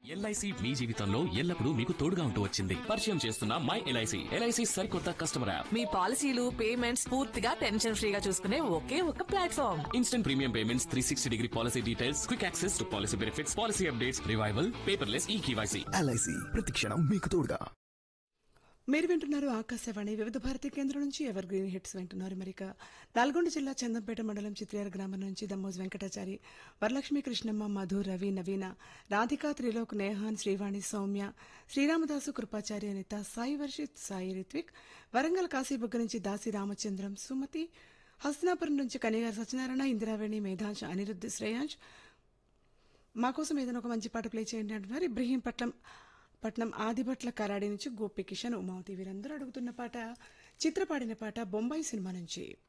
LIC మీ జీవితంలో ఎల్లప్పుడూ మీకు తోడుగా ఉంటూ వచ్చింది పరిచయం చేస్తున్న మై ఎల్ఐసి ఎల్ఐసి సరికొత్త కస్టమర్ యాప్ మీ పాలసీలు పేమెంట్స్ పూర్తిగా టెన్షన్ ఫ్రీగా చూసుకునే ఒకే ఒక platform instant premium payments three sixty degree policy details quick access to policy benefits policy updates revival paperless e KYC LIC ప్రతిక్షణం మీకు తోడుగా మీరు వింటున్నారు ఆకాశవాణి వివిధ భారతి కేంద్రం నుంచి ఎవర్ గ్రీన్ హిట్స్ వింటున్నారు మరిక నల్గొండ జిల్లా చందంపేట మండలం చిత్రేర గ్రామం నుంచి దమ్మోజ్ వెంకటాచారి వరలక్ష్మి కృష్ణమ్మ మధు రవి నవీన రాధికా త్రిలోక్ నేహాన్ శ్రీవాణి సౌమ్య శ్రీరామదాసు కృపాచారి అనిత సాయి వర్షిత్ సాయి రిత్విక్ వరంగల్ కాశీబుగ్గ నుంచి దాసి రామచంద్రం సుమతి హస్తినాపురం నుంచి కనిగారు సత్యనారాయణ ఇందిరావేణి మేధాంశ అనిరుద్ధ్ శ్రేయాంశ్ మా కోసం ఏదైనా ఒక మంచి పాట ప్లే చేయండి అంటున్నారు ఇబ్రహీంపట్నం పట్నం ఆదిభట్ల కరాడి నుంచి గోపి కిషన్ ఉమావతి వీరందరూ అడుగుతున్న పాట చిత్రపాడిన పాట బొంబాయి సినిమా నుంచి